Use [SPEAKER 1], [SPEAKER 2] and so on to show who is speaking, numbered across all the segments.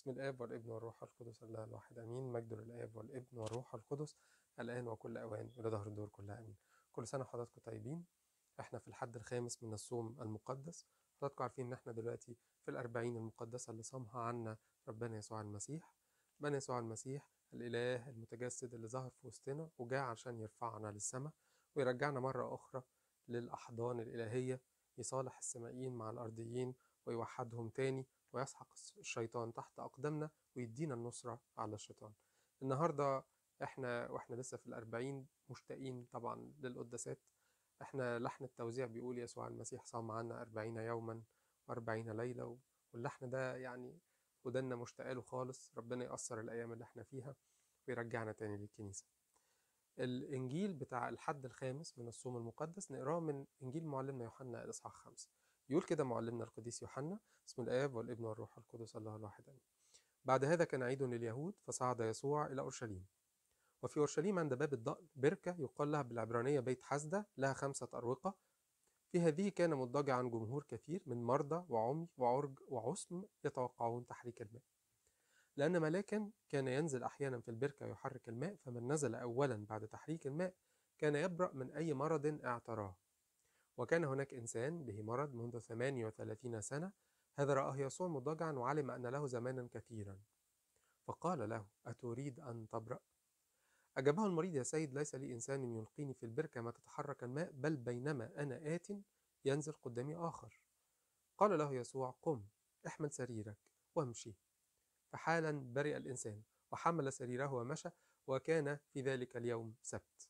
[SPEAKER 1] بسم الآب والابن والروح القدس الله الواحد آمين مجد للآب والابن والروح القدس الآن وكل أوان إلى دهر الدور كلها آمين كل سنة وحضراتكم طيبين احنا في الحد الخامس من الصوم المقدس حضراتكم عارفين ان احنا دلوقتي في الأربعين المقدسة اللي صامها عنا ربنا يسوع المسيح ربنا يسوع المسيح الإله المتجسد اللي ظهر في وسطنا وجاء عشان يرفعنا للسماء ويرجعنا مرة أخرى للأحضان الإلهية يصالح السمائيين مع الأرضيين ويوحدهم تاني ويسحق الشيطان تحت أقدامنا ويدينا النصرة على الشيطان النهاردة احنا واحنا لسه في الأربعين مشتاقين طبعا للقداسات احنا لحن التوزيع بيقول يسوع المسيح صام عنا أربعين يوما وأربعين ليلة واللحن ده يعني ودنا مشتاقة له خالص ربنا يأثر الأيام اللي احنا فيها ويرجعنا تاني للكنيسة الإنجيل بتاع الحد الخامس من الصوم المقدس نقراه من إنجيل معلمنا يوحنا الإصحاح خمسة يقول كده معلمنا القديس يوحنا بسم الآب والابن والروح القدس الله الواحد آمين بعد هذا كان عيد لليهود فصعد يسوع إلى أورشليم وفي أورشليم عند باب الضأن بركة يقال لها بالعبرانية بيت حسدة لها خمسة أروقة في هذه كان مضطجعا جمهور كثير من مرضى وعمي وعرج وعسم يتوقعون تحريك الماء لأن ملاكا كان ينزل أحيانا في البركة يحرك الماء فمن نزل أولا بعد تحريك الماء كان يبرأ من أي مرض اعتراه وكان هناك إنسان به مرض منذ 38 سنة هذا رآه يسوع مضطجعا وعلم أن له زمانا كثيرا فقال له أتريد أن تبرأ؟ أجابه المريض يا سيد ليس لي إنسان يلقيني في البركة ما تتحرك الماء بل بينما أنا آت ينزل قدامي آخر قال له يسوع قم احمل سريرك وامشي فحالا برئ الإنسان وحمل سريره ومشى وكان في ذلك اليوم سبت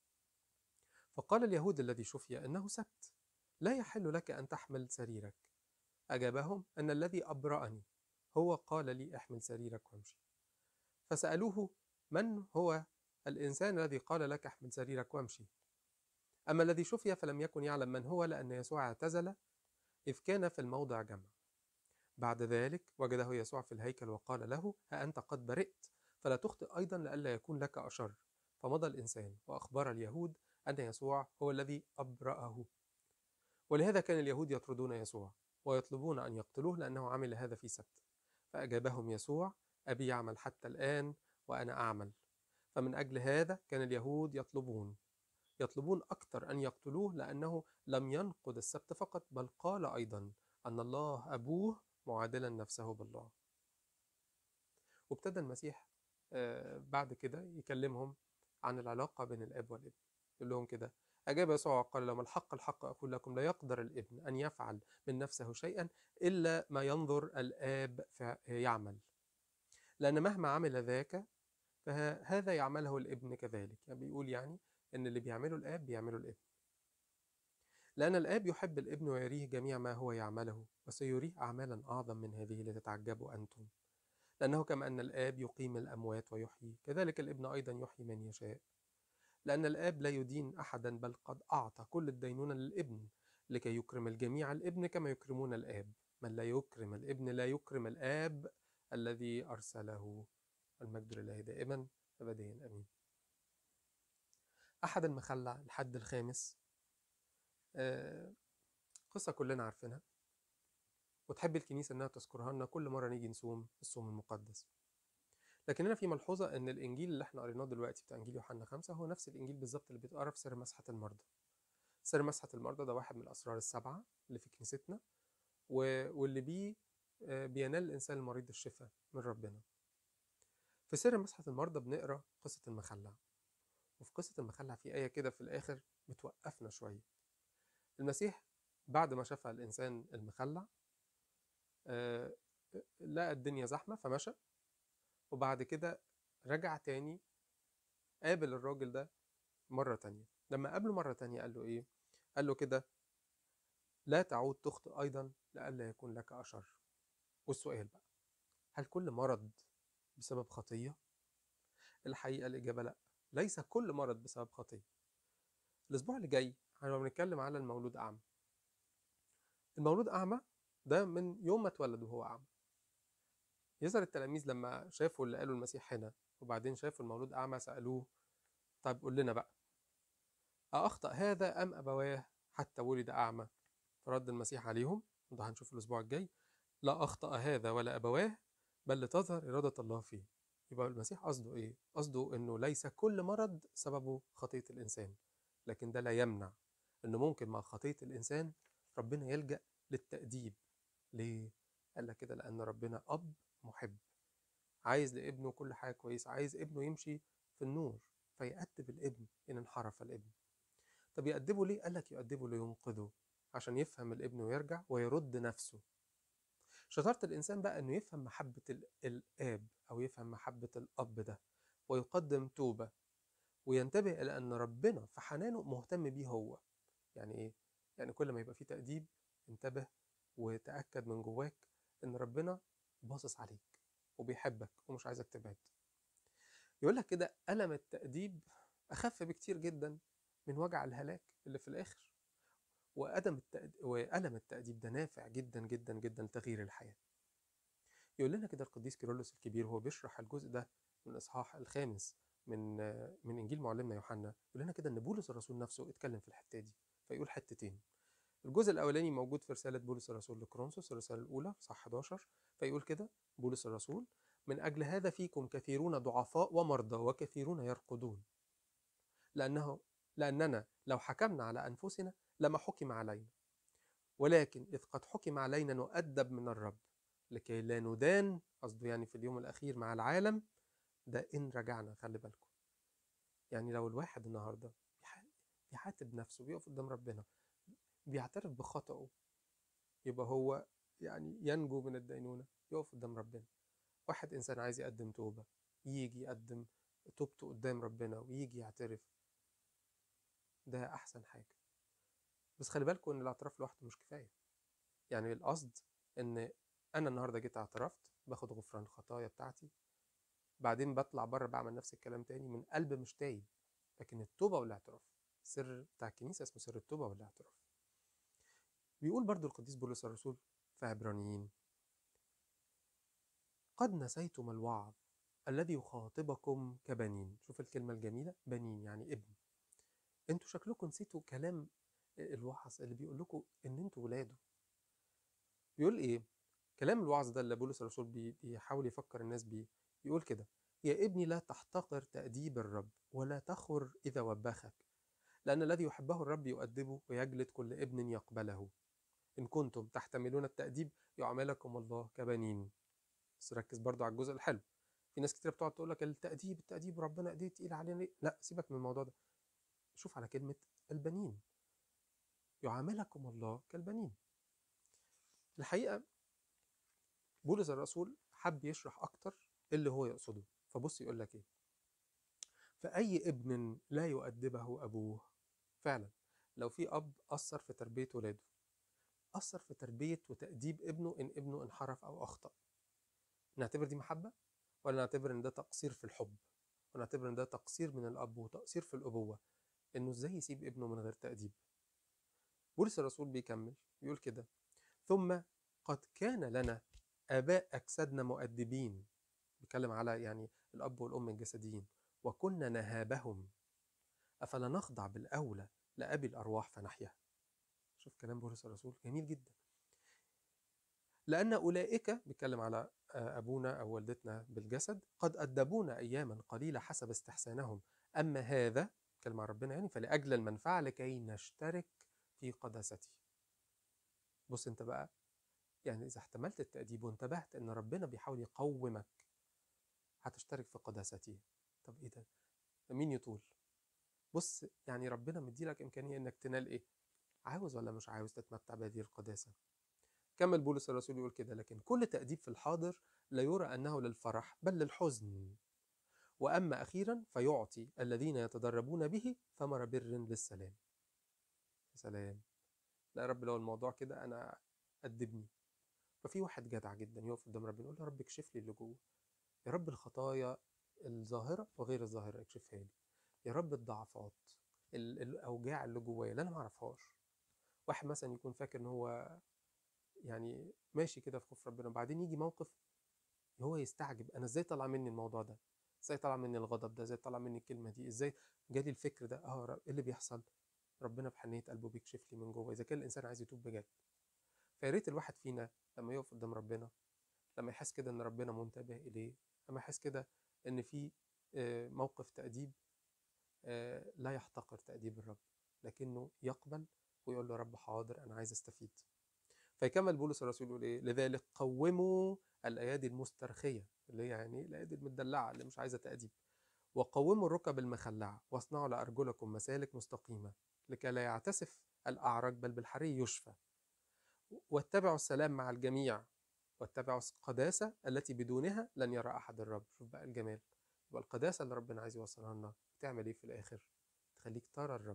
[SPEAKER 1] فقال اليهود الذي شفي أنه سبت لا يحل لك أن تحمل سريرك أجابهم أن الذي أبرأني هو قال لي احمل سريرك وامشي فسألوه من هو الإنسان الذي قال لك احمل سريرك وامشي أما الذي شفي فلم يكن يعلم من هو لأن يسوع اعتزل إذ كان في الموضع جمع بعد ذلك وجده يسوع في الهيكل وقال له ها أنت قد برئت فلا تخطئ أيضا لئلا يكون لك أشر فمضى الإنسان وأخبر اليهود أن يسوع هو الذي أبرأه ولهذا كان اليهود يطردون يسوع ويطلبون أن يقتلوه لأنه عمل هذا في سبت فأجابهم يسوع أبي يعمل حتى الآن وأنا أعمل فمن أجل هذا كان اليهود يطلبون يطلبون أكثر أن يقتلوه لأنه لم ينقض السبت فقط بل قال أيضا أن الله أبوه معادلا نفسه بالله وابتدى المسيح بعد كده يكلمهم عن العلاقة بين الأب والابن يقول لهم كده أجاب يسوع وقال لهم الحق الحق أقول لكم لا يقدر الابن أن يفعل من نفسه شيئا إلا ما ينظر الآب يعمل لأن مهما عمل ذاك فهذا يعمله الابن كذلك يعني بيقول يعني ان اللي بيعمله الاب بيعمله الابن لان الاب يحب الابن ويريه جميع ما هو يعمله وسيريه اعمالا اعظم من هذه لتتعجبوا انتم لانه كما ان الاب يقيم الاموات ويحيي كذلك الابن ايضا يحيي من يشاء لان الاب لا يدين احدا بل قد اعطى كل الدينونه للابن لكي يكرم الجميع الابن كما يكرمون الاب من لا يكرم الابن لا يكرم الاب الذي ارسله المجد لله دائما أبديا أمين أحد المخلع الحد الخامس آه قصة كلنا عارفينها وتحب الكنيسة إنها تذكرها لنا كل مرة نيجي نصوم الصوم المقدس لكن هنا في ملحوظة إن الإنجيل اللي إحنا قريناه دلوقتي بتاع إنجيل يوحنا خمسة هو نفس الإنجيل بالظبط اللي بيتقرا في سر مسحة المرضى سر مسحة المرضى ده واحد من الأسرار السبعة اللي في كنيستنا واللي بيه آه بينال الإنسان المريض الشفاء من ربنا في سر مسحة المرضى بنقرا قصة المخلع وفي قصة المخلع في آية كده في الآخر بتوقفنا شوية المسيح بعد ما شفى الإنسان المخلع آه لقى الدنيا زحمة فمشى وبعد كده رجع تاني قابل الراجل ده مرة تانية لما قابله مرة تانية قال له إيه؟ قال له كده لا تعود تخطئ أيضا لئلا يكون لك أشر والسؤال بقى هل كل مرض بسبب خطية؟ الحقيقة الإجابة لأ ليس كل مرض بسبب خطية الأسبوع اللي جاي هنبقى بنتكلم على المولود أعمى المولود أعمى ده من يوم ما اتولد وهو أعمى يظهر التلاميذ لما شافوا اللي قالوا المسيح هنا وبعدين شافوا المولود أعمى سألوه طيب قول لنا بقى أأخطأ هذا أم أبواه حتى ولد أعمى فرد المسيح عليهم وده هنشوف الأسبوع الجاي لا أخطأ هذا ولا أبواه بل لتظهر إرادة الله فيه يبقى المسيح قصده إيه؟ قصده إنه ليس كل مرض سببه خطية الإنسان لكن ده لا يمنع إنه ممكن مع خطية الإنسان ربنا يلجأ للتأديب ليه؟ قال لك كده لأن ربنا أب محب عايز لابنه كل حاجة كويسة عايز ابنه يمشي في النور فيأدب الابن إن انحرف الابن طب يأدبه ليه؟ قال لك يأدبه لينقذه عشان يفهم الابن ويرجع ويرد نفسه شطارة الإنسان بقى إنه يفهم محبة ال- الآب أو يفهم محبة الأب ده ويقدم توبة وينتبه إلى أن ربنا في حنانه مهتم بيه هو يعني إيه؟ يعني كل ما يبقى فيه تأديب انتبه وتأكد من جواك إن ربنا باصص عليك وبيحبك ومش عايزك تبعد يقول لك كده ألم التأديب أخف بكتير جدا من وجع الهلاك اللي في الآخر وأدم التأد... وألم التأديب ده نافع جدا جدا جدا لتغيير الحياة يقول لنا كده القديس كيرلس الكبير وهو بيشرح الجزء ده من الإصحاح الخامس من من إنجيل معلمنا يوحنا يقول لنا كده إن بولس الرسول نفسه اتكلم في الحتة دي فيقول حتتين الجزء الأولاني موجود في رسالة بولس الرسول لكرونسوس الرسالة الأولى صح 11 فيقول كده بولس الرسول من أجل هذا فيكم كثيرون ضعفاء ومرضى وكثيرون يرقدون لأنه لأننا لو حكمنا على أنفسنا لما حكم علينا ولكن إذ قد حكم علينا نؤدب من الرب لكي لا ندان قصده يعني في اليوم الأخير مع العالم ده إن رجعنا خلي بالكم يعني لو الواحد النهاردة بيح- بيحاسب نفسه بيقف قدام ربنا بيعترف بخطأه يبقى هو يعني ينجو من الدينونة يقف قدام ربنا واحد إنسان عايز يقدم توبة يجي يقدم توبته قدام ربنا ويجي يعترف ده أحسن حاجة بس خلي بالكم إن الاعتراف لوحده مش كفاية يعني القصد إن أنا النهاردة جيت اعترفت باخد غفران الخطايا بتاعتي بعدين بطلع بره بعمل نفس الكلام تاني من قلب مش تايب لكن التوبة والاعتراف السر بتاع الكنيسة اسمه سر التوبة والاعتراف بيقول برضو القديس بولس الرسول في عبرانيين قد نسيتم الوعظ الذي يخاطبكم كبنين شوف الكلمة الجميلة بنين يعني ابن انتوا شكلكم نسيتوا كلام الوعظ اللي بيقول لكم ان انتوا ولاده بيقول ايه كلام الوعظ ده اللي بولس الرسول بي- بيحاول يفكر الناس بيه يقول كده يا ابني لا تحتقر تأديب الرب ولا تخر إذا وبخك لأن الذي يحبه الرب يؤدبه ويجلد كل ابن يقبله إن كنتم تحتملون التأديب يعاملكم الله كبنين بس ركز برضو على الجزء الحلو في ناس كتير بتقعد تقول لك التأديب التأديب ربنا ايديه تقيل علينا ليه؟ لا سيبك من الموضوع ده شوف على كلمة البنين يعاملكم الله كالبنين الحقيقة بولس الرسول حب يشرح أكتر اللي هو يقصده فبص يقول لك إيه فأي ابن لا يؤدبه أبوه فعلا لو في أب أثر في تربية ولاده أثر في تربية وتأديب ابنه إن ابنه انحرف أو أخطأ نعتبر دي محبة ولا نعتبر إن ده تقصير في الحب ونعتبر إن ده تقصير من الأب وتقصير في الأبوة إنه إزاي يسيب ابنه من غير تأديب بولس الرسول بيكمل بيقول كده ثم قد كان لنا آباء أجسادنا مؤدبين بيتكلم على يعني الأب والأم الجسديين وكنا نهابهم أفلا نخضع بالأولى لأبي الأرواح فنحيا شوف كلام بولس الرسول جميل جدا لأن أولئك بيتكلم على آه، أبونا أو والدتنا بالجسد قد أدبونا أياما قليلة حسب استحسانهم أما هذا كلمة ربنا يعني فلأجل المنفعة لكي نشترك في قداسته بص انت بقى يعني إذا احتملت التأديب وانتبهت إن ربنا بيحاول يقومك هتشترك في قداسته طب إيه ده؟ ده مين يطول؟ بص يعني ربنا مديلك إمكانية إنك تنال إيه؟ عاوز ولا مش عاوز تتمتع بهذه القداسة؟ كمل بولس الرسول يقول كده لكن كل تأديب في الحاضر لا يرى أنه للفرح بل للحزن وأما أخيرا فيعطي الذين يتدربون به ثمر بر للسلام يا سلام لا يا رب لو الموضوع كده أنا أدبني ففي واحد جدع جدا يقف قدام ربنا يقول له يا رب اكشف لي اللي جوه يا رب الخطايا الظاهرة وغير الظاهرة اكشفها لي يا رب الضعفات ال- الأوجاع اللي جوايا اللي أنا معرفهاش واحد مثلا يكون فاكر إن هو يعني ماشي كده في خوف ربنا وبعدين يجي موقف هو يستعجب انا ازاي طلع مني الموضوع ده ازاي طلع مني الغضب ده ازاي طلع مني الكلمه دي ازاي جالي الفكر ده اه رب- ايه اللي بيحصل ربنا بحنيه قلبه بيكشف لي من جوه اذا كان الانسان عايز يتوب بجد فيا ريت الواحد فينا لما يقف قدام ربنا لما يحس كده ان ربنا منتبه اليه لما يحس كده ان في آه، موقف تأديب آه، لا يحتقر تأديب الرب لكنه يقبل ويقول له رب حاضر انا عايز استفيد فيكمل بولس الرسول يقول ايه لذلك قوموا الايادي المسترخيه اللي هي يعني الايادي المدلعه اللي مش عايزه تأديب وقوموا الركب المخلعه واصنعوا لارجلكم مسالك مستقيمه لكي لا يعتسف الاعرج بل بالحري يشفى واتبعوا السلام مع الجميع واتبعوا القداسه التي بدونها لن يرى احد الرب شوف بقى الجمال يبقى القداسه اللي ربنا عايز يوصلها لنا تعمل ايه في الاخر تخليك ترى الرب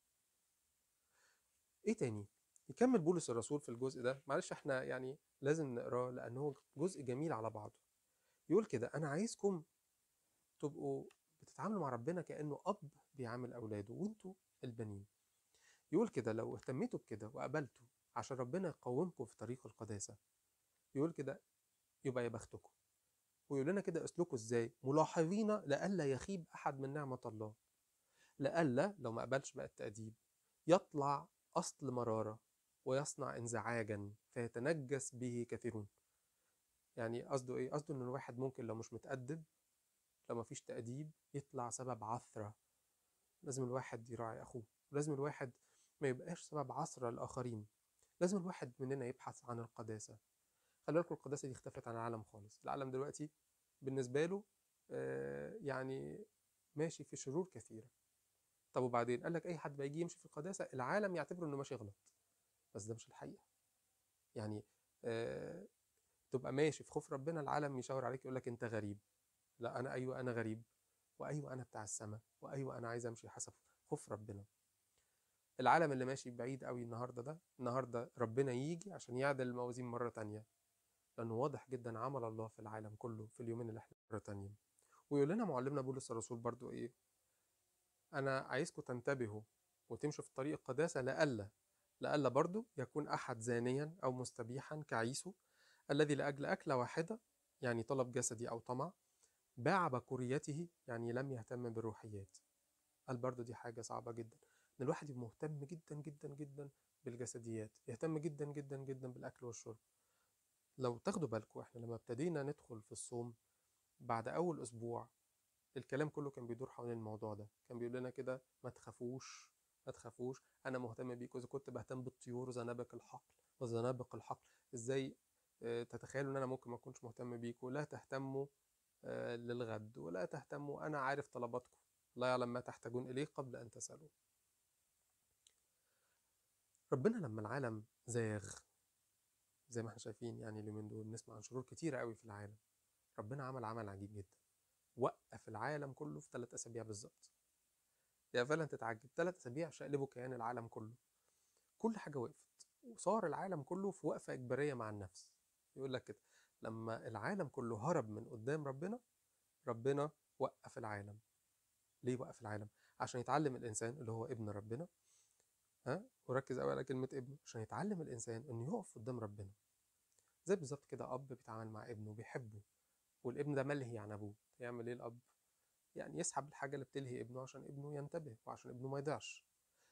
[SPEAKER 1] ايه تاني يكمل بولس الرسول في الجزء ده معلش احنا يعني لازم نقراه لانه جزء جميل على بعضه يقول كده انا عايزكم تبقوا بتتعاملوا مع ربنا كانه اب بيعامل اولاده وانتوا البنين يقول كده لو اهتميتوا بكده وقبلتوا عشان ربنا يقومكم في طريق القداسه يقول كده يبقى يا بختكم ويقول لنا كده اسلكوا ازاي ملاحظين لئلا يخيب احد من نعمه الله لئلا لو ما قبلش بقى التأديب يطلع أصل مرارة ويصنع انزعاجا فيتنجس به كثيرون يعني قصده ايه قصده ان الواحد ممكن لو مش متأدب لو ما فيش تأديب يطلع سبب عثرة لازم الواحد يراعي أخوه لازم الواحد ما يبقاش سبب عثرة للآخرين لازم الواحد مننا يبحث عن القداسة خلي بالكم القداسة دي اختفت عن العالم خالص العالم دلوقتي بالنسبة له آه، يعني ماشي في شرور كثيرة طب وبعدين قال لك اي حد بيجي يمشي في القداسه العالم يعتبره انه ماشي غلط بس ده مش الحقيقه يعني آه تبقى ماشي في خوف ربنا العالم يشاور عليك يقول لك انت غريب لا انا ايوه انا غريب وايوه انا بتاع السماء وايوه انا عايز امشي حسب خوف ربنا العالم اللي ماشي بعيد قوي النهارده ده النهارده ربنا يجي عشان يعدل الموازين مره تانية لانه واضح جدا عمل الله في العالم كله في اليومين اللي احنا مره تانية ويقول لنا معلمنا بولس الرسول برضو ايه انا عايزكم تنتبهوا وتمشوا في طريق القداسه لئلا لئلا برضو يكون احد زانيا او مستبيحا كعيسو الذي لاجل اكله واحده يعني طلب جسدي او طمع باع بكوريته يعني لم يهتم بالروحيات قال برضو دي حاجه صعبه جدا ان الواحد يبقى مهتم جدا جدا جدا بالجسديات يهتم جدا جدا جدا بالاكل والشرب لو تاخدوا بالكم احنا لما ابتدينا ندخل في الصوم بعد اول اسبوع الكلام كله كان بيدور حوالين الموضوع ده كان بيقول لنا كده ما تخافوش ما تخافوش انا مهتم بيكم اذا كنت بهتم بالطيور وزنابق الحقل وزنابق الحقل ازاي آه، تتخيلوا ان انا ممكن ما اكونش مهتم بيكم لا تهتموا آه، للغد ولا تهتموا انا عارف طلباتكم لا يعلم ما تحتاجون اليه قبل ان تسالوا ربنا لما العالم زاغ زي ما احنا شايفين يعني اليومين دول نسمع عن شرور كتيرة قوي في العالم ربنا عمل عمل عجيب جدا وقف العالم كله في ثلاث اسابيع بالظبط يا فعلا تتعجب ثلاث اسابيع شقلبوا كيان العالم كله كل حاجه وقفت وصار العالم كله في وقفه اجباريه مع النفس يقول لك كده لما العالم كله هرب من قدام ربنا ربنا وقف العالم ليه وقف العالم عشان يتعلم الانسان اللي هو ابن ربنا ها وركز قوي على كلمه ابن عشان يتعلم الانسان انه يقف قدام ربنا زي بالظبط كده اب بيتعامل مع ابنه بيحبه والابن ده ملهي عن ابوه يعمل ايه الاب يعني يسحب الحاجه اللي بتلهي ابنه عشان ابنه ينتبه وعشان ابنه ما يضيعش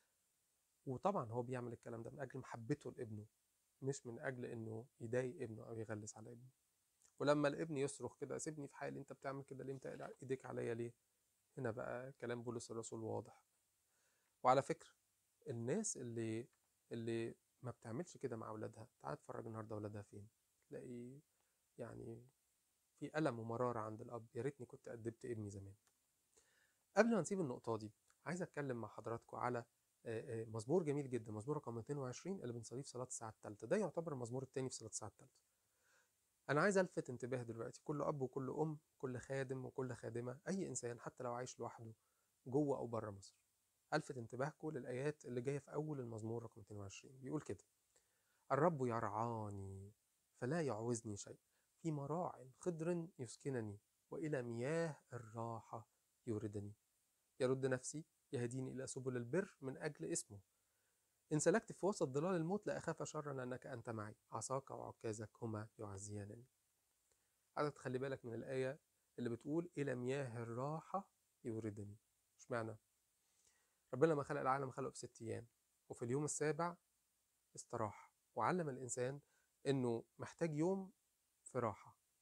[SPEAKER 1] وطبعا هو بيعمل الكلام ده من اجل محبته لابنه مش من اجل انه يضايق ابنه او يغلس على ابنه ولما الابن يصرخ كده سيبني في حالي انت بتعمل كده ليه انت ايديك عليا ليه هنا بقى كلام بولس الرسول واضح وعلى فكره الناس اللي اللي ما بتعملش كده مع اولادها تعال اتفرج النهارده اولادها فين تلاقي يعني في ألم ومرارة عند الأب يا ريتني كنت أدبت ابني زمان قبل ما نسيب النقطة دي عايز أتكلم مع حضراتكم على آه، آه، مزمور جميل جدا مزمور رقم 220 اللي بنصليه في صلاة الساعة الثالثة ده يعتبر المزمور الثاني في صلاة الساعة الثالثة أنا عايز ألفت انتباه دلوقتي كل أب وكل أم كل خادم وكل خادمة أي إنسان حتى لو عايش لوحده جوه أو بره مصر ألفت انتباهكم للآيات اللي جاية في أول المزمور رقم 22 بيقول كده الرب يرعاني فلا يعوزني شيء في مراع خضر يسكنني وإلى مياه الراحة يوردني يرد نفسي يهديني إلى سبل البر من أجل اسمه إن سلكت في وسط ظلال الموت لا أخاف شرا لأنك أنت معي عصاك وعكازك هما يعزيانني عايزك تخلي بالك من الآية اللي بتقول إلى مياه الراحة يوردني مش معنى ربنا لما خلق العالم خلقه في ست أيام وفي اليوم السابع استراح وعلم الإنسان إنه محتاج يوم في راحة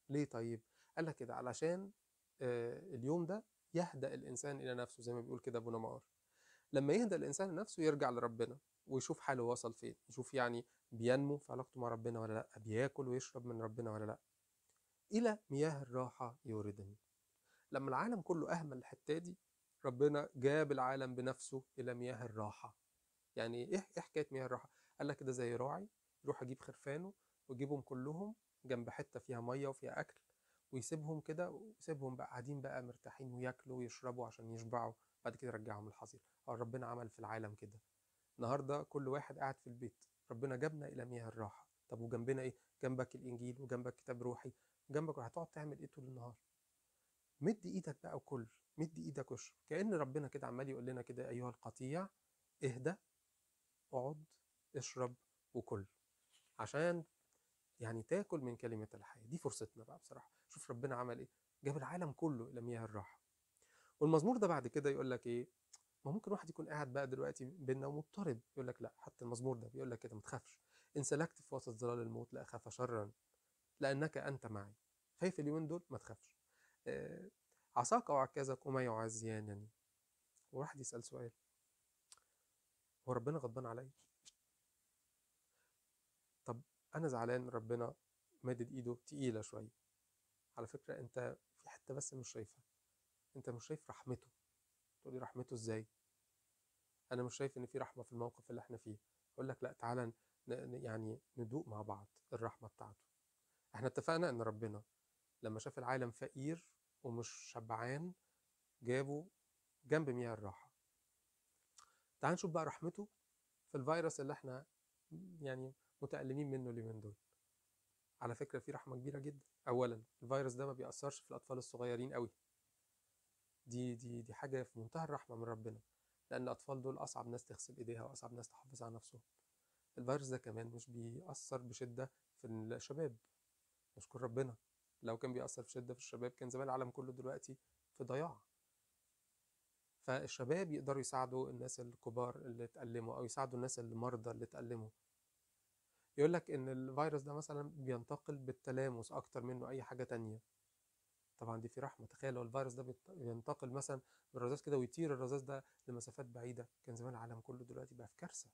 [SPEAKER 1] ليه طيب قال لك كده علشان آه، اليوم ده يهدأ الإنسان إلى نفسه زي ما بيقول كده أبو نمار لما يهدأ الإنسان لنفسه يرجع لربنا ويشوف حاله وصل فين يشوف يعني بينمو في علاقته مع ربنا ولا لا بياكل ويشرب من ربنا ولا لا إلى مياه الراحة يوردني لما العالم كله أهمل الحتة دي ربنا جاب العالم بنفسه إلى مياه الراحة يعني إيه إيه حكاية مياه الراحة قال لك كده زي راعي يروح يجيب خرفانه ويجيبهم كلهم جنب حتة فيها مية وفيها أكل ويسيبهم كده ويسيبهم بقى قاعدين بقى مرتاحين وياكلوا ويشربوا عشان يشبعوا بعد كده يرجعهم الحظيرة هو ربنا عمل في العالم كده النهارده كل واحد قاعد في البيت ربنا جابنا الى مياه الراحه طب وجنبنا ايه جنبك الانجيل وجنبك كتاب روحي جنبك هتقعد تعمل ايه طول النهار مد ايدك بقى وكل مد ايدك واشرب كأن ربنا كده عمال يقول لنا كده ايها القطيع اهدى اقعد اشرب وكل عشان يعني تاكل من كلمة الحياة دي فرصتنا بقى بصراحة شوف ربنا عمل ايه جاب العالم كله الى مياه الراحة والمزمور ده بعد كده يقول لك ايه ما ممكن واحد يكون قاعد بقى دلوقتي بينا ومضطرب يقول لك لا حتى المزمور ده بيقول لك كده ما تخافش ان سلكت في وسط ظلال الموت لا اخاف شرا لانك انت معي خايف اليومين دول ما تخافش آه، عصاك وعكازك وما يعزيانني وواحد يسأل سؤال هو ربنا غضبان عليا طب انا زعلان ربنا مادد ايده تقيله شويه على فكره انت في حته بس مش شايفها انت مش شايف رحمته تقولي رحمته ازاي انا مش شايف ان في رحمه في الموقف اللي احنا فيه اقول لك لا تعالى ن- ن- يعني ندوق مع بعض الرحمه بتاعته احنا اتفقنا ان ربنا لما شاف العالم فقير ومش شبعان جابه جنب مياه الراحه تعال نشوف بقى رحمته في الفيروس اللي احنا يعني متألمين منه اليومين دول على فكرة في رحمة كبيرة جدا أولا الفيروس ده ما بيأثرش في الأطفال الصغيرين قوي دي دي دي حاجة في منتهى الرحمة من ربنا لأن الأطفال دول أصعب ناس تغسل إيديها وأصعب ناس تحافظ على نفسهم الفيروس ده كمان مش بيأثر بشدة في الشباب نشكر ربنا لو كان بيأثر بشدة في الشباب كان زمان العالم كله دلوقتي في ضياع فالشباب يقدروا يساعدوا الناس الكبار اللي اتألموا أو يساعدوا الناس المرضى اللي اتألموا يقول لك إن الفيروس ده مثلا بينتقل بالتلامس أكتر منه أي حاجة تانية طبعا دي في رحمة تخيل لو الفيروس ده بيت- بينتقل مثلا بالرذاذ كده ويطير الرذاذ ده لمسافات بعيدة كان زمان العالم كله دلوقتي بقى في كارثة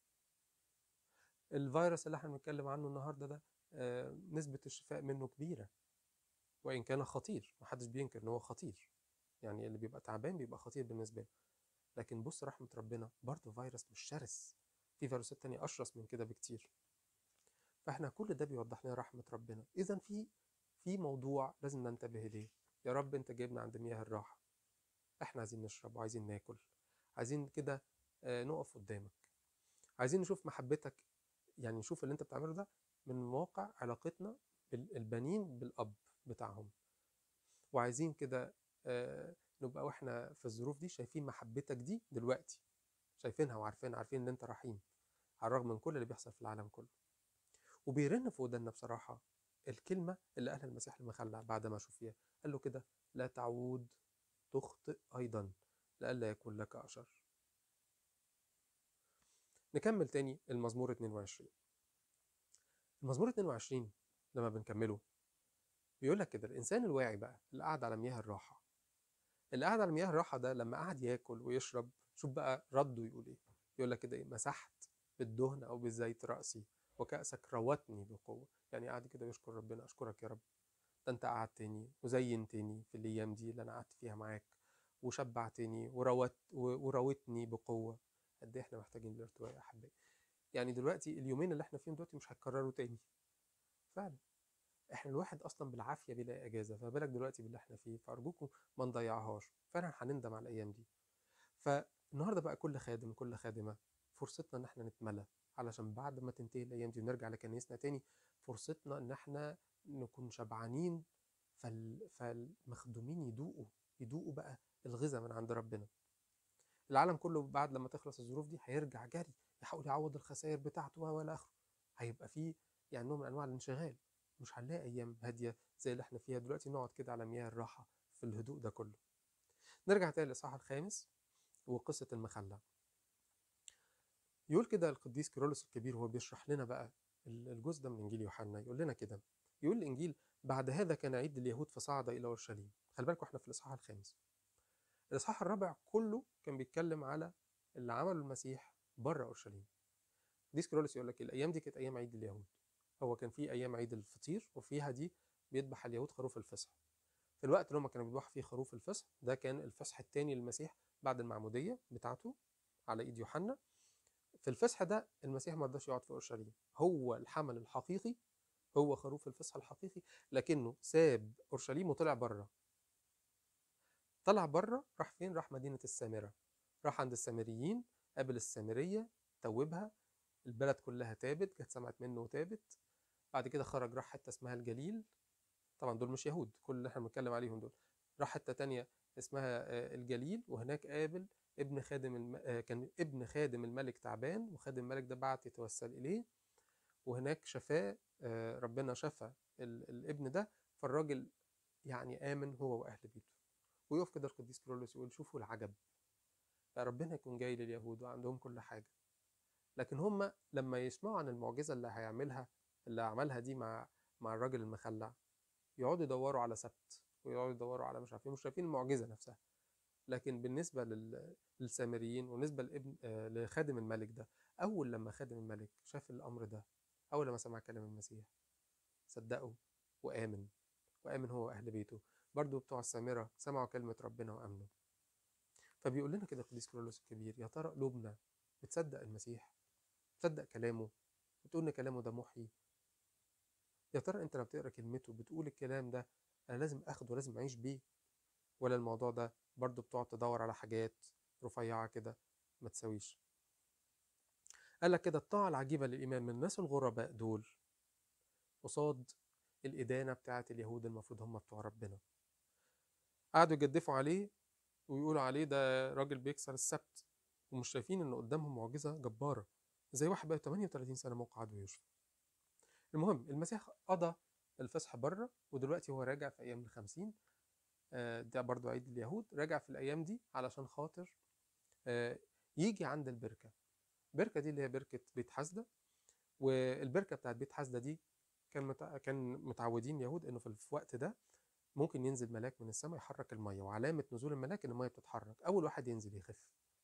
[SPEAKER 1] الفيروس اللي احنا بنتكلم عنه النهارده ده آه، نسبة الشفاء منه كبيرة وإن كان خطير محدش بينكر إن هو خطير يعني اللي بيبقى تعبان بيبقى خطير بالنسبة له لكن بص رحمة ربنا برضه فيروس مش شرس في فيروسات تانية أشرس من كده بكتير فاحنا كل ده بيوضح لنا رحمة ربنا إذا في في موضوع لازم ننتبه ليه يا رب أنت جايبنا عند مياه الراحة احنا عايزين نشرب وعايزين ناكل عايزين كده آه، نقف قدامك عايزين نشوف محبتك يعني نشوف اللي انت بتعمله ده من واقع علاقتنا بالبنين بالأب بتاعهم وعايزين كده آه، نبقى واحنا في الظروف دي شايفين محبتك دي دلوقتي شايفينها وعارفين عارفين ان انت رحيم على الرغم من كل اللي بيحصل في العالم كله وبيرن في ودنا بصراحة الكلمة اللي قالها المسيح المخلع بعد ما شفيها قال له كده لا تعود تخطئ أيضا لئلا يكون لك أشر نكمل تاني المزمور 22 المزمور 22 لما بنكمله بيقول لك كده الإنسان الواعي بقى اللي قاعد على مياه الراحة اللي قاعد على مياه الراحة ده لما قعد ياكل ويشرب شوف بقى رده يقول إيه يقول لك كده إيه مسحت بالدهن أو بالزيت رأسي وكأسك روتني بقوة يعني قاعد كده يشكر ربنا أشكرك يا رب ده أنت قعدتني وزينتني في الأيام دي اللي أنا قعدت فيها معاك وشبعتني وروت وروتني بقوة قد إيه إحنا محتاجين الارتواء يا أحبائي يعني دلوقتي اليومين اللي إحنا فيهم دلوقتي مش هيتكرروا تاني فعلا احنا الواحد اصلا بالعافيه بيلاقي اجازه فما بالك دلوقتي باللي احنا فيه فارجوكم ما نضيعهاش فعلا هنندم على الايام دي فالنهارده بقى كل خادم كل خادمه فرصتنا ان احنا نتملى علشان بعد ما تنتهي الايام دي ونرجع لكنيسنا تاني فرصتنا ان احنا نكون شبعانين فال... فالمخدومين يدوقوا يدوقوا بقى الغذاء من عند ربنا العالم كله بعد لما تخلص الظروف دي هيرجع جري يحاول يعوض الخسائر بتاعته والى اخره هيبقى فيه يعني نوع من انواع الانشغال مش هنلاقي ايام هاديه زي اللي احنا فيها دلوقتي نقعد كده على مياه الراحه في الهدوء ده كله نرجع تاني للاصحاح الخامس وقصه المخلع يقول كده القديس كيرلس الكبير وهو بيشرح لنا بقى الجزء ده من انجيل يوحنا يقول لنا كده يقول الانجيل بعد هذا كان عيد اليهود فصعد الى اورشليم خلي بالكم احنا في الاصحاح الخامس الاصحاح الرابع كله كان بيتكلم على اللي عمله المسيح بره اورشليم دي سكرولس يقول لك الايام دي كانت ايام عيد اليهود هو كان في ايام عيد الفطير وفيها دي بيذبح اليهود خروف الفصح في الوقت اللي هم كانوا بيذبحوا فيه خروف الفصح ده كان الفصح الثاني للمسيح بعد المعموديه بتاعته على ايد يوحنا في الفصح ده المسيح ما رضاش يقعد في اورشليم هو الحمل الحقيقي هو خروف الفصح الحقيقي لكنه ساب اورشليم وطلع بره طلع بره راح فين راح مدينه السامره راح عند السامريين قابل السامريه توبها البلد كلها تابت جت سمعت منه وتابت بعد كده خرج راح حته اسمها الجليل طبعا دول مش يهود كل اللي احنا بنتكلم عليهم دول راح حته تانية اسمها آه، الجليل وهناك قابل ابن خادم الم... آه، كان ابن خادم الملك تعبان وخادم الملك ده بعت يتوسل اليه وهناك شفاه آه، ربنا شفى ال... الابن ده فالراجل يعني امن هو واهل بيته ويقف كده القديس كرولوس يقول شوفوا العجب بقى ربنا يكون جاي لليهود وعندهم كل حاجه لكن هم لما يسمعوا عن المعجزه اللي هيعملها اللي عملها دي مع مع الراجل المخلع يقعدوا يدوروا على سبت ويقعدوا يدوروا على مش عارفين مش شايفين المعجزه نفسها لكن بالنسبه لل... للسامريين وبالنسبه لابن آه لخادم الملك ده اول لما خادم الملك شاف الامر ده اول لما سمع كلام المسيح صدقه وامن وامن هو واهل بيته برضو بتوع السامره سمعوا كلمه ربنا وامنوا فبيقول لنا كده القديس كيرلس الكبير يا ترى قلوبنا بتصدق المسيح بتصدق كلامه بتقول ان كلامه ده محيي يا ترى انت لما بتقرا كلمته بتقول الكلام ده انا لازم اخده ولازم اعيش بيه ولا الموضوع ده برضو بتقعد تدور على حاجات رفيعه كده ما تساويش قال لك كده الطاعه العجيبه للايمان من الناس الغرباء دول قصاد الادانه بتاعه اليهود المفروض هم بتوع ربنا قعدوا يجدفوا عليه ويقولوا عليه ده راجل بيكسر السبت ومش شايفين ان قدامهم معجزه جباره زي واحد بقى 38 سنه مقعد ويشفى المهم المسيح قضى الفصح بره ودلوقتي هو راجع في ايام الخمسين آه، ده برضو عيد اليهود راجع في الايام دي علشان خاطر آه، يجي عند البركه البركه دي اللي هي بركه بيت حسده والبركه بتاعت بيت حسده دي كان متع... كان متعودين اليهود انه في الوقت ده ممكن ينزل ملاك من السماء يحرك الميه وعلامه نزول الملاك ان الميه بتتحرك اول واحد ينزل يخف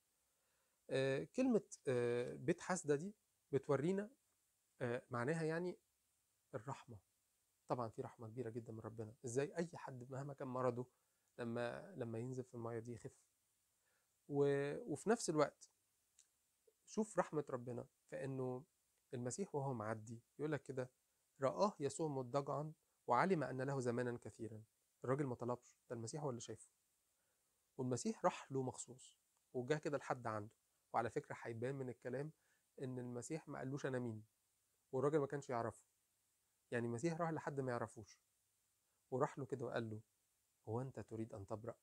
[SPEAKER 1] آه، كلمه آه، بيت حسده دي بتورينا آه، معناها يعني الرحمه طبعا في رحمه كبيره جدا من ربنا ازاي اي حد مهما كان مرضه لما لما ينزل في الميه دي يخف و... وفي نفس الوقت شوف رحمه ربنا في انه المسيح وهو معدي يقول لك كده رآه يسوع مضجعا وعلم ان له زمانا كثيرا الراجل ما طلبش ده المسيح هو اللي شايفه والمسيح راح له مخصوص وجاه كده لحد عنده وعلى فكره هيبان من الكلام ان المسيح ما قالوش انا مين والراجل ما كانش يعرفه يعني المسيح راح لحد ما يعرفوش وراح له كده وقال له هو انت تريد ان تبرأ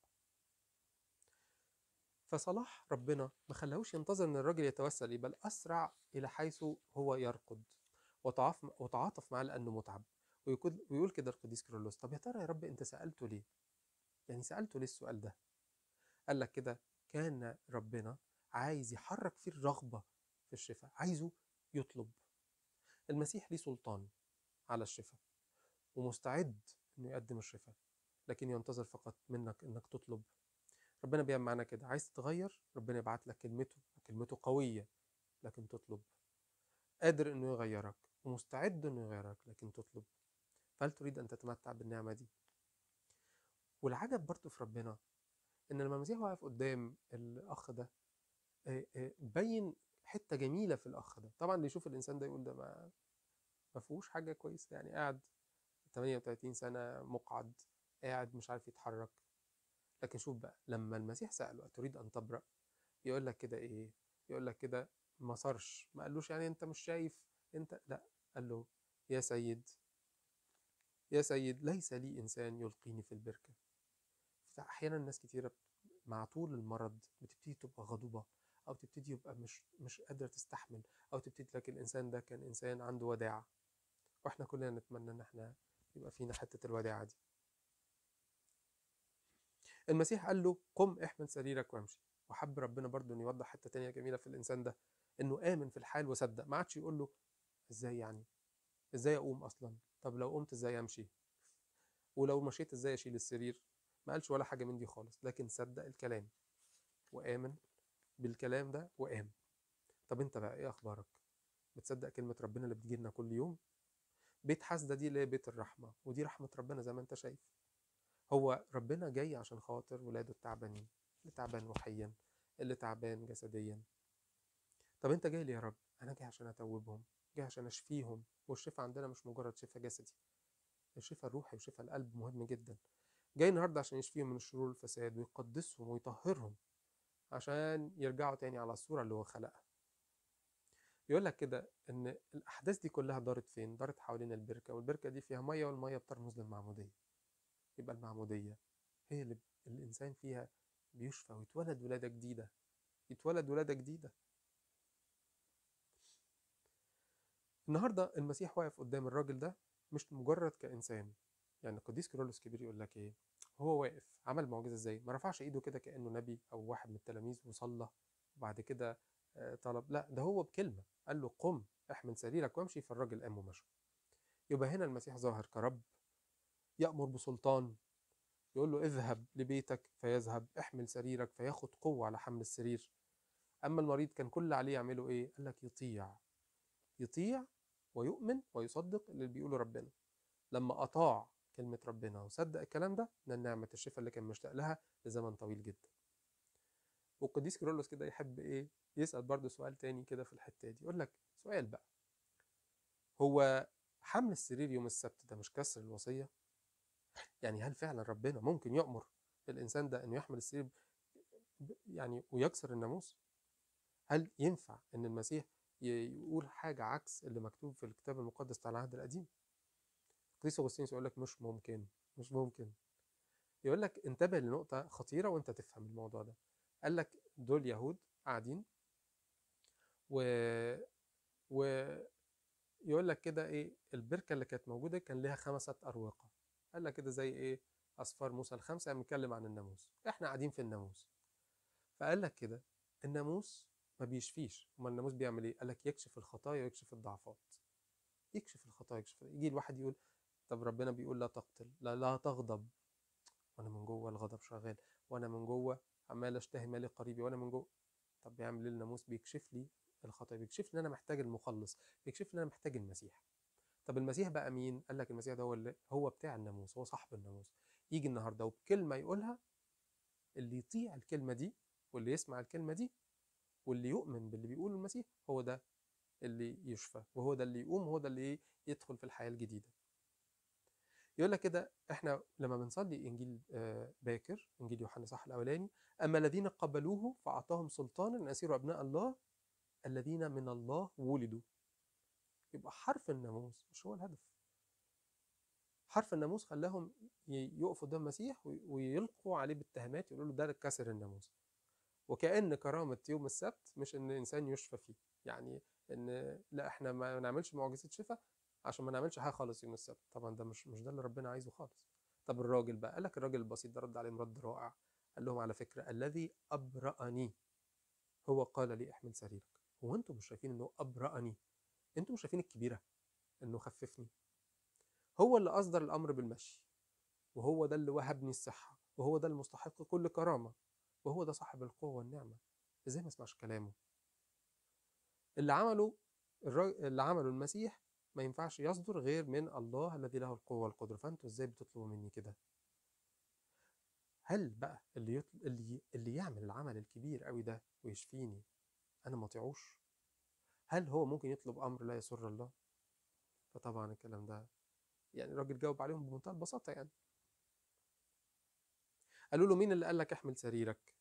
[SPEAKER 1] فصلاح ربنا ما خلاهوش ينتظر ان الراجل يتوسل إليه، بل اسرع الى حيث هو يرقد وتعاطف وتعاطف معاه لانه متعب ويقول ويقول كده القديس كيرلس طب يا ترى يا رب انت سالته ليه؟ يعني سالته ليه السؤال ده؟ قال لك كده كان ربنا عايز يحرك فيه الرغبه في الشفاء عايزه يطلب المسيح ليه سلطان على الشفاء ومستعد انه يقدم الشفاء لكن ينتظر فقط منك انك تطلب ربنا بيعمل معانا كده عايز تتغير ربنا يبعت لك كلمته كلمته قوية لكن تطلب قادر انه يغيرك ومستعد انه يغيرك لكن تطلب فهل تريد ان تتمتع بالنعمة دي والعجب برضه في ربنا ان لما المسيح واقف قدام الاخ ده آه، آه، بين حتة جميلة في الاخ ده طبعا اللي يشوف الانسان ده يقول ده ما ما فيهوش حاجة كويسة يعني قاعد 38 سنة مقعد قاعد مش عارف يتحرك لكن شوف بقى لما المسيح سأله أتريد أن تبرأ يقول لك كده إيه يقول لك كده ما صارش ما قالوش يعني أنت مش شايف أنت لا قال له يا سيد يا سيد ليس لي إنسان يلقيني في البركة أحيانا ناس كتيرة مع طول المرض بتبتدي تبقى غضوبة أو تبتدي يبقى مش مش قادرة تستحمل أو تبتدي لكن الإنسان ده كان إنسان عنده وداعة واحنا كلنا نتمنى ان احنا يبقى فينا حتة الوداعة دي المسيح قال له قم احمل سريرك وامشي وحب ربنا برضو انه يوضح حتة تانية جميلة في الانسان ده انه امن في الحال وصدق ما عادش يقول له ازاي يعني ازاي اقوم اصلا طب لو قمت ازاي امشي ولو مشيت ازاي اشيل السرير ما قالش ولا حاجه من دي خالص لكن صدق الكلام وامن بالكلام ده وقام طب انت بقى ايه اخبارك بتصدق كلمه ربنا اللي بتجيلنا كل يوم بيت حسده دي اللي هي بيت الرحمه ودي رحمه ربنا زي ما انت شايف هو ربنا جاي عشان خاطر ولاده التعبانين اللي تعبان روحيا اللي تعبان جسديا طب انت جاي ليه يا رب انا جاي عشان اتوبهم جاي عشان اشفيهم والشفاء عندنا مش مجرد شفاء جسدي الشفاء الروحي وشفاء القلب مهم جدا جاي النهارده عشان يشفيهم من الشرور والفساد ويقدسهم ويطهرهم عشان يرجعوا تاني على الصورة اللي هو خلقها يقول لك كده ان الاحداث دي كلها دارت فين دارت حوالين البركه والبركه دي فيها ميه والميه بترمز للمعموديه يبقى المعموديه هي اللي الانسان فيها بيشفى ويتولد ولاده جديده يتولد ولاده جديده النهارده المسيح واقف قدام الراجل ده مش مجرد كانسان يعني القديس كيرلس كبير يقول لك ايه هو واقف عمل معجزه ازاي ما رفعش ايده كده كانه نبي او واحد من التلاميذ وصلى وبعد كده طلب لا ده هو بكلمه قال له قم احمل سريرك وامشي فالراجل قام ومشى يبقى هنا المسيح ظاهر كرب يأمر بسلطان يقول له اذهب لبيتك فيذهب احمل سريرك فياخد قوة على حمل السرير أما المريض كان كل عليه يعمله إيه؟ قال لك يطيع يطيع ويؤمن ويصدق اللي بيقوله ربنا لما أطاع كلمة ربنا وصدق الكلام ده من نعمة الشفاء اللي كان مشتاق لها لزمن طويل جدا والقديس كيرلس كده يحب ايه يسأل برضه سؤال تاني كده في الحتة دي يقول لك سؤال بقى هو حمل السرير يوم السبت ده مش كسر الوصية يعني هل فعلا ربنا ممكن يأمر الإنسان ده إنه يحمل السرير يعني ويكسر الناموس هل ينفع إن المسيح يقول حاجة عكس اللي مكتوب في الكتاب المقدس بتاع العهد القديم قديس أغسطينوس يقول لك مش ممكن مش ممكن يقول لك انتبه لنقطة خطيرة وانت تفهم الموضوع ده قال لك دول يهود قاعدين و و يقول لك كده ايه البركه اللي كانت موجوده كان لها خمسه اروقه قال لك كده زي ايه اصفار موسى الخمسه بنتكلم عن الناموس احنا قاعدين في الناموس فقال لك كده الناموس ما بيشفيش امال الناموس بيعمل ايه قال لك يكشف الخطايا ويكشف الضعفات يكشف الخطايا يكشف يجي الواحد يقول طب ربنا بيقول لا تقتل لا لا تغضب وانا من جوه الغضب شغال وانا من جوه عمال اشتهي مالي قريبي وانا من جوه طب بيعمل ايه الناموس بيكشف لي الخطايا بيكشف لي ان انا محتاج المخلص بيكشف لي ان انا محتاج المسيح طب المسيح بقى مين قال لك المسيح ده هو اللي هو بتاع الناموس هو صاحب الناموس يجي النهارده وبكلمه يقولها اللي يطيع الكلمه دي واللي يسمع الكلمه دي واللي يؤمن باللي بيقوله المسيح هو ده اللي يشفى وهو ده اللي يقوم وهو ده اللي يدخل في الحياه الجديده يقول لك كده احنا لما بنصلي انجيل باكر انجيل يوحنا صح الاولاني اما الذين قبلوه فاعطاهم سلطانا ان يصيروا ابناء الله الذين من الله ولدوا يبقى حرف الناموس مش هو الهدف حرف الناموس خلاهم يقفوا قدام المسيح ويلقوا عليه بالتهمات يقولوا له ده كسر الناموس وكأن كرامة يوم السبت مش إن الإنسان يشفى فيه يعني إن لا إحنا ما نعملش معجزة شفاء عشان ما نعملش حاجة خالص يوم السبت طبعا ده مش مش ده اللي ربنا عايزه خالص طب الراجل بقى قال لك الراجل البسيط ده رد عليهم رد رائع قال لهم على فكرة الذي أبرأني هو قال لي احمل سريرك هو انتم مش شايفين انه أبرأني انتم مش شايفين الكبيرة انه خففني هو اللي أصدر الأمر بالمشي وهو ده اللي وهبني الصحة وهو ده المستحق كل كرامة وهو ده صاحب القوة والنعمة ازاي ما اسمعش كلامه اللي عمله الراجل اللي عمله المسيح ما ينفعش يصدر غير من الله الذي له القوة والقدرة فانتوا ازاي بتطلبوا مني كده هل بقى اللي يطل... اللي اللي يعمل العمل الكبير قوي ده ويشفيني انا ما اطيعوش هل هو ممكن يطلب امر لا يسر الله فطبعا الكلام ده يعني الراجل جاوب عليهم بمنتهى البساطه يعني قالوا له مين اللي قال لك احمل سريرك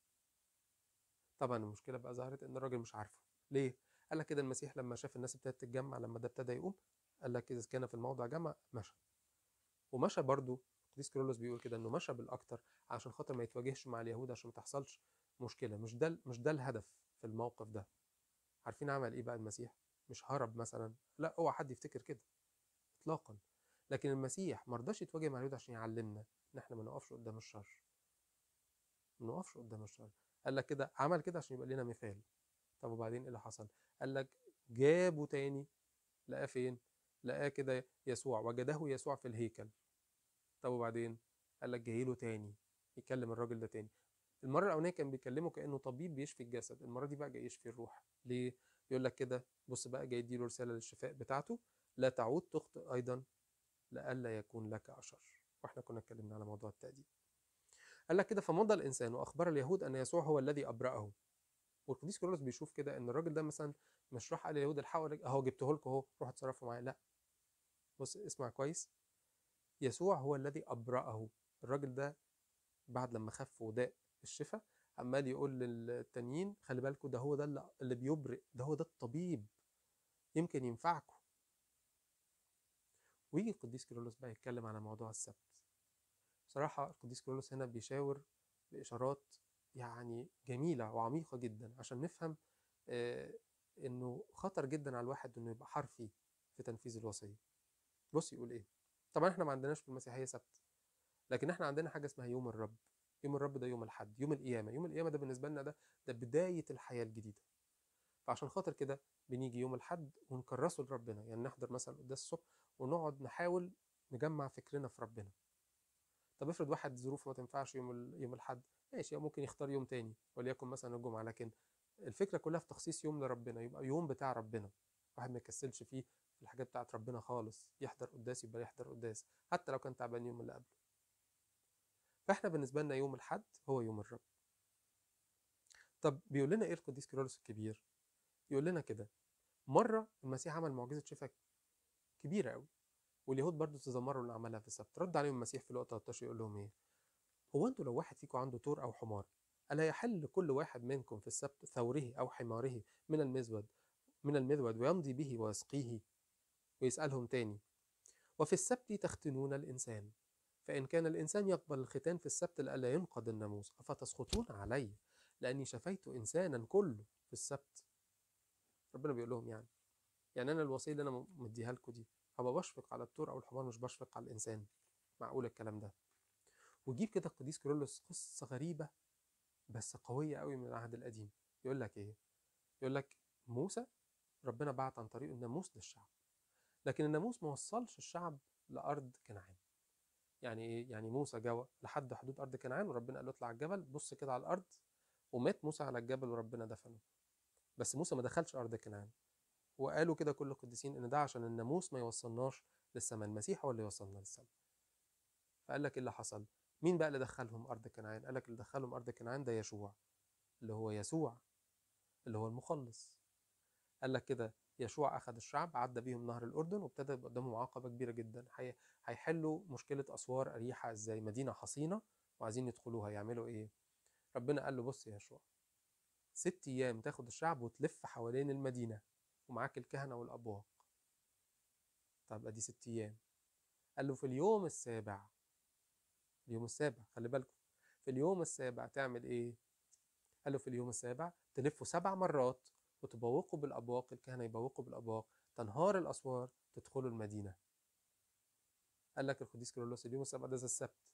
[SPEAKER 1] طبعا المشكله بقى ظهرت ان الراجل مش عارفه ليه قال لك كده المسيح لما شاف الناس ابتدت تتجمع لما ده ابتدى يقوم قال لك اذا كان في الموضع جمع مشى ومشى برضو قديس كيرلس بيقول كده انه مشى بالاكتر عشان خاطر ما يتواجهش مع اليهود عشان ما تحصلش مشكله مش ده مش ده الهدف في الموقف ده عارفين عمل ايه بقى المسيح مش هرب مثلا لا اوعى حد يفتكر كده اطلاقا لكن المسيح ما رضاش يتواجه مع اليهود عشان يعلمنا ان احنا ما نقفش قدام الشر ما نقفش قدام الشر قال لك كده عمل كده عشان يبقى لنا مثال طب وبعدين ايه اللي حصل قال لك جابوا تاني لقاه فين لقاه كده يسوع وجده يسوع في الهيكل طب وبعدين قال لك جاي له تاني يكلم الراجل ده تاني المره الاولانيه كان بيكلمه كانه طبيب بيشفي الجسد المره دي بقى جاي يشفي الروح ليه يقول لك كده بص بقى جاي يديله رساله للشفاء بتاعته لا تعود تخطئ ايضا لئلا يكون لك اشر واحنا كنا اتكلمنا على موضوع التأديب قال لك كده فمضى الانسان واخبر اليهود ان يسوع هو الذي ابرأه والقديس كيرلس بيشوف كده ان الراجل ده مثلا مش راح قال لليهود الحقوا الراجل- اهو جبته لكم اهو روحوا اتصرفوا معاه لا بص اسمع كويس يسوع هو الذي ابرأه الراجل ده بعد لما خف وداء الشفاء عمال يقول للتانيين خلي بالكم ده هو ده اللي- اللي بيبرئ ده هو ده الطبيب يمكن ينفعكم ويجي القديس كيرلس بقى يتكلم على موضوع السبت بصراحة القديس كيرلس هنا بيشاور بإشارات يعني جميلة وعميقة جدا عشان نفهم آه، إنه خطر جدا على الواحد إنه يبقى حرفي في تنفيذ الوصية. بص يقول إيه؟ طبعا إحنا ما عندناش في المسيحية سبت لكن إحنا عندنا حاجة اسمها يوم الرب. يوم الرب ده يوم الحد، يوم القيامة، يوم القيامة ده بالنسبة لنا ده ده بداية الحياة الجديدة. فعشان خاطر كده بنيجي يوم الحد ونكرسه لربنا، يعني نحضر مثلا قداس الصبح ونقعد نحاول نجمع فكرنا في ربنا. طب افرض واحد ظروفه ما تنفعش يوم ال- يوم الاحد ماشي ممكن يختار يوم تاني وليكن مثلا الجمعه لكن الفكره كلها في تخصيص يوم لربنا يبقى يوم بتاع ربنا واحد ما يكسلش فيه في الحاجات بتاعت ربنا خالص يحضر قداس يبقى يحضر قداس حتى لو كان تعبان يوم اللي قبله فاحنا بالنسبه لنا يوم الحد هو يوم الرب طب بيقول لنا ايه القديس كيرلس الكبير يقول لنا كده مره المسيح عمل معجزه شفاء كبيره قوي واليهود برضو تذمروا اللي عملها في السبت رد عليهم المسيح في لقطه 13 يقول لهم ايه هو انتوا لو واحد فيكم عنده تور او حمار الا يحل لكل واحد منكم في السبت ثوره او حماره من المزود من المذود ويمضي به ويسقيه ويسالهم تاني وفي السبت تختنون الانسان فان كان الانسان يقبل الختان في السبت لئلا ينقض الناموس افتسخطون علي لاني شفيت انسانا كله في السبت ربنا بيقول لهم يعني يعني انا الوصيه اللي انا مديها لكم دي هبقى بشفق على التور او الحمار مش بشفق على الانسان معقول الكلام ده ويجيب كده القديس كيرلس قصه غريبه بس قويه قوي من العهد القديم يقول لك ايه يقول لك موسى ربنا بعت عن طريق الناموس للشعب لكن الناموس ما وصلش الشعب لارض كنعان يعني ايه يعني موسى جوا لحد حدود ارض كنعان وربنا قال له اطلع على الجبل بص كده على الارض ومات موسى على الجبل وربنا دفنه بس موسى ما دخلش ارض كنعان وقالوا كده كل القديسين ان ده عشان الناموس ما يوصلناش للسماء المسيح هو اللي يوصلنا للسماء فقال لك ايه اللي حصل مين بقى اللي دخلهم ارض كنعان قال لك اللي دخلهم ارض كنعان ده يشوع اللي هو يسوع اللي هو المخلص قال لك كده يشوع اخذ الشعب عدى بيهم نهر الاردن وابتدى يبقى قدامهم عقبه كبيره جدا هي- هيحلوا مشكله اسوار اريحه ازاي مدينه حصينه وعايزين يدخلوها يعملوا ايه ربنا قال له بص يا يشوع ست ايام تاخد الشعب وتلف حوالين المدينه ومعاك الكهنه والابواق طب ادي ست ايام قال له في اليوم السابع اليوم السابع خلي بالكم في اليوم السابع تعمل ايه قال له في اليوم السابع تلفوا سبع مرات وتبوقوا بالابواق الكهنه يبوقوا بالابواق تنهار الاسوار تدخلوا المدينه قال لك القديس كيرلس اليوم السابع ده زي السبت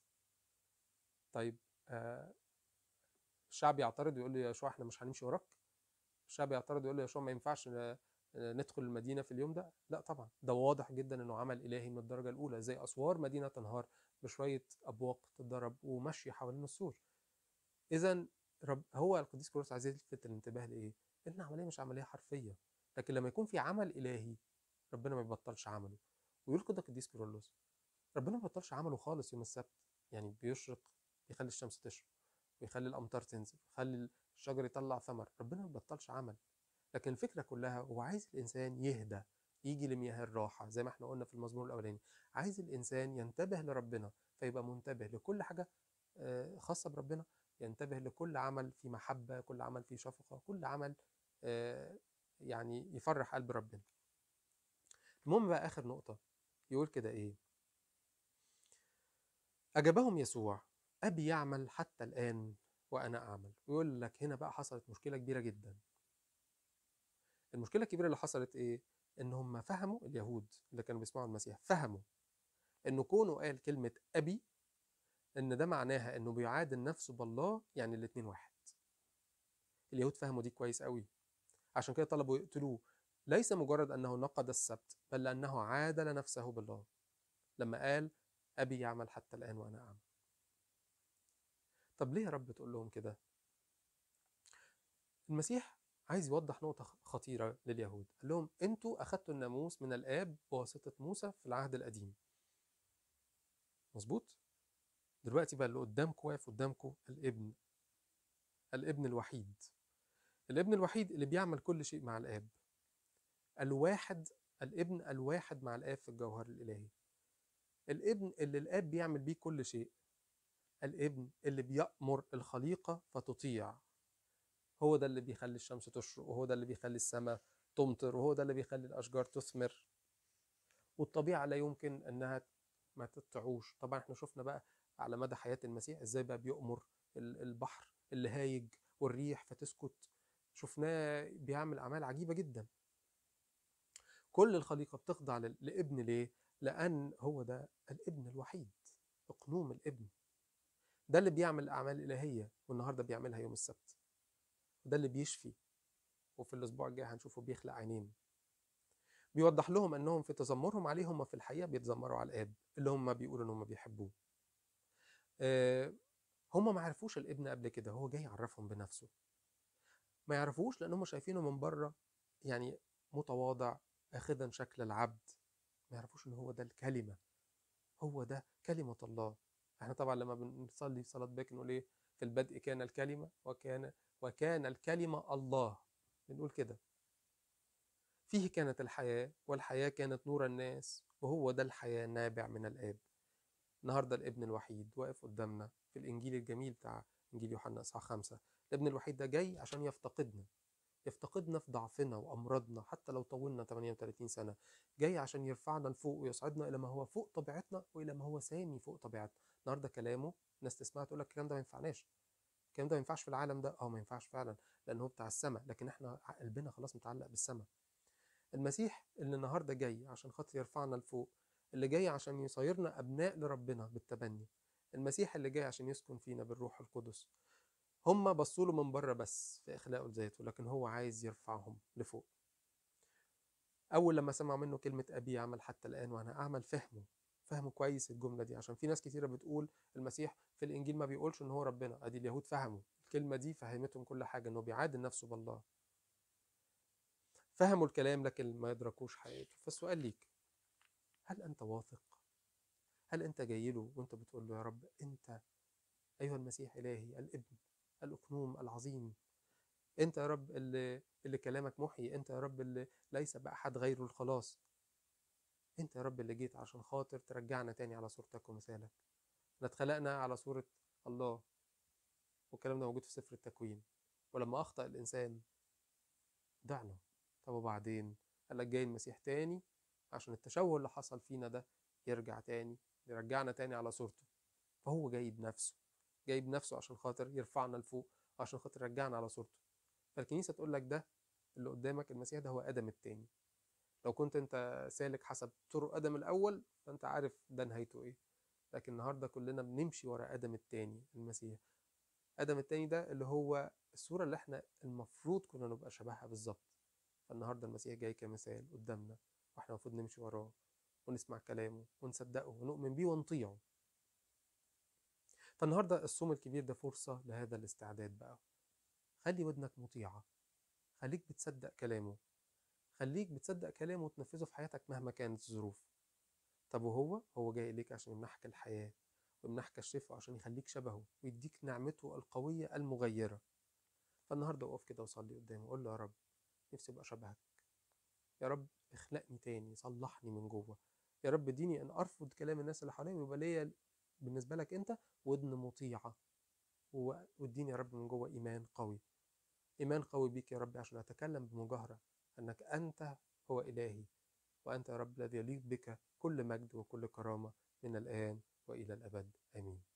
[SPEAKER 1] طيب آه الشعب يعترض ويقول له يا يشوع احنا مش هنمشي وراك الشعب يعترض ويقول له يا يشوع ما ينفعش ن- ندخل المدينه في اليوم ده لا طبعا ده واضح جدا انه عمل الهي من الدرجه الاولى زي اسوار مدينه تنهار بشويه ابواق تتضرب ومشي حوالين السور اذا رب هو القديس كيرلس عايز يلفت الانتباه لايه ان العمليه مش عمليه حرفيه لكن لما يكون في عمل الهي ربنا ما بيبطلش عمله ويقول كده القديس كيرلس ربنا ما بيبطلش عمله خالص يوم السبت يعني بيشرق بيخلي الشمس تشرق ويخلي الامطار تنزل ويخلي الشجر يطلع ثمر ربنا ما بيبطلش عمل لكن الفكره كلها هو عايز الانسان يهدى يجي لمياه الراحه زي ما احنا قلنا في المزمور الاولاني عايز الانسان ينتبه لربنا فيبقى منتبه لكل حاجه آه، خاصه بربنا ينتبه لكل عمل في محبه كل عمل في شفقه كل عمل آه، يعني يفرح قلب ربنا المهم بقى اخر نقطه يقول كده ايه اجابهم يسوع ابي يعمل حتى الان وانا اعمل ويقول لك هنا بقى حصلت مشكله كبيره جدا المشكله الكبيره اللي حصلت ايه ان هم فهموا اليهود اللي كانوا بيسمعوا المسيح فهموا انه كونه قال كلمه ابي ان ده معناها انه بيعادل نفسه بالله يعني الاتنين واحد اليهود فهموا دي كويس قوي عشان كده طلبوا يقتلوه ليس مجرد انه نقض السبت بل لانه عادل نفسه بالله لما قال أبي يعمل حتى الآن وأنا أعمل طب ليه يا رب تقول لهم كده المسيح عايز يوضح نقطة خطيرة لليهود قال لهم انتوا أخدتوا الناموس من الآب بواسطة موسى في العهد القديم مظبوط دلوقتي بقى اللي قدامكم واقف قدامكم الابن الابن الوحيد الابن الوحيد اللي بيعمل كل شيء مع الآب الواحد الابن الواحد مع الآب في الجوهر الإلهي الابن اللي الآب بيعمل بيه كل شيء الابن اللي بيأمر الخليقة فتطيع هو ده اللي بيخلي الشمس تشرق وهو ده اللي بيخلي السماء تمطر وهو ده اللي بيخلي الأشجار تثمر والطبيعة لا يمكن أنها ما تطيعوش طبعا احنا شفنا بقى على مدى حياة المسيح ازاي بقى بيأمر البحر اللي هايج والريح فتسكت شفناه بيعمل أعمال عجيبة جدا كل الخليقة بتخضع لابن ليه؟ لأن هو ده الابن الوحيد اقنوم الابن ده اللي بيعمل أعمال إلهية والنهاردة بيعملها يوم السبت وده اللي بيشفي وفي الأسبوع الجاي هنشوفه بيخلق عينين بيوضح لهم أنهم في تذمرهم عليه هم في الحقيقة بيتذمروا على الآب اللي هم بيقولوا أنهم بيحبوه أه هم ما عرفوش الابن قبل كده هو جاي يعرفهم بنفسه ما يعرفوش لأنهم شايفينه من بره يعني متواضع اخذا شكل العبد ما يعرفوش ان هو ده الكلمه هو ده كلمه الله احنا طبعا لما بنصلي في صلاه باكر نقول ايه في البدء كان الكلمه وكان وكان الكلمه الله بنقول كده فيه كانت الحياه والحياه كانت نور الناس وهو ده الحياه نابع من الاب النهارده الابن الوحيد واقف قدامنا في الانجيل الجميل بتاع انجيل يوحنا اصحاح خمسة الابن الوحيد ده جاي عشان يفتقدنا يفتقدنا في ضعفنا وأمراضنا حتى لو طولنا 38 سنة جاي عشان يرفعنا لفوق ويصعدنا إلى ما هو فوق طبيعتنا وإلى ما هو سامي فوق طبيعتنا النهارده كلامه ناس تسمعها تقول لك الكلام ده ما ينفعناش الكلام ده ما ينفعش في العالم ده اه ما ينفعش فعلا لأن هو بتاع السماء لكن احنا قلبنا خلاص متعلق بالسماء المسيح اللي النهارده جاي عشان خاطر يرفعنا لفوق اللي جاي عشان يصيرنا أبناء لربنا بالتبني المسيح اللي جاي عشان يسكن فينا بالروح القدس هم بصوا له من بره بس في اخلاقه لذاته لكن هو عايز يرفعهم لفوق اول لما سمعوا منه كلمه ابي عمل حتى الان وانا اعمل فهموا فهموا كويس الجمله دي عشان في ناس كتيره بتقول المسيح في الانجيل ما بيقولش ان هو ربنا ادي اليهود فهموا الكلمه دي فهمتهم كل حاجه انه بيعادل نفسه بالله فهموا الكلام لكن ما يدركوش حقيقته فالسؤال ليك هل انت واثق هل انت جاي له وانت بتقول له يا رب انت ايها المسيح الهي الابن الأقنوم العظيم أنت يا رب اللي, اللي كلامك محيي أنت يا رب اللي ليس بأحد غيره الخلاص أنت يا رب اللي جيت عشان خاطر ترجعنا تاني على صورتك ومثالك احنا اتخلقنا على صورة الله والكلام ده موجود في سفر التكوين ولما أخطأ الإنسان ضعنا طب وبعدين قال لك جاي المسيح تاني عشان التشوه اللي حصل فينا ده يرجع تاني يرجعنا تاني على صورته فهو جاي بنفسه جاي بنفسه عشان خاطر يرفعنا لفوق عشان خاطر يرجعنا على صورته فالكنيسة تقول لك ده اللي قدامك المسيح ده هو آدم التاني لو كنت انت سالك حسب طرق آدم الأول فانت عارف ده نهايته ايه لكن النهاردة كلنا بنمشي ورا آدم التاني المسيح آدم التاني ده اللي هو الصورة اللي احنا المفروض كنا نبقى شبهها بالظبط فالنهاردة المسيح جاي كمثال قدامنا واحنا المفروض نمشي وراه ونسمع كلامه ونصدقه ونؤمن بيه ونطيعه فالنهاردة الصوم الكبير ده فرصة لهذا الاستعداد بقى خلي ودنك مطيعة خليك بتصدق كلامه خليك بتصدق كلامه وتنفذه في حياتك مهما كانت الظروف طب وهو هو جاي إليك عشان يمنحك الحياة ويمنحك الشفاء عشان يخليك شبهه ويديك نعمته القوية المغيرة فالنهاردة اقف كده وصلي قدامه قول له يا رب نفسي ابقى شبهك يا رب اخلقني تاني صلحني من جوه يا رب اديني ان ارفض كلام الناس اللي حواليا ويبقى ليا بالنسبة لك أنت ودن مطيعة واديني يا رب من جوه إيمان قوي إيمان قوي بيك يا رب عشان أتكلم بمجاهرة أنك أنت هو إلهي وأنت يا رب الذي يليق بك كل مجد وكل كرامة من الآن وإلى الأبد آمين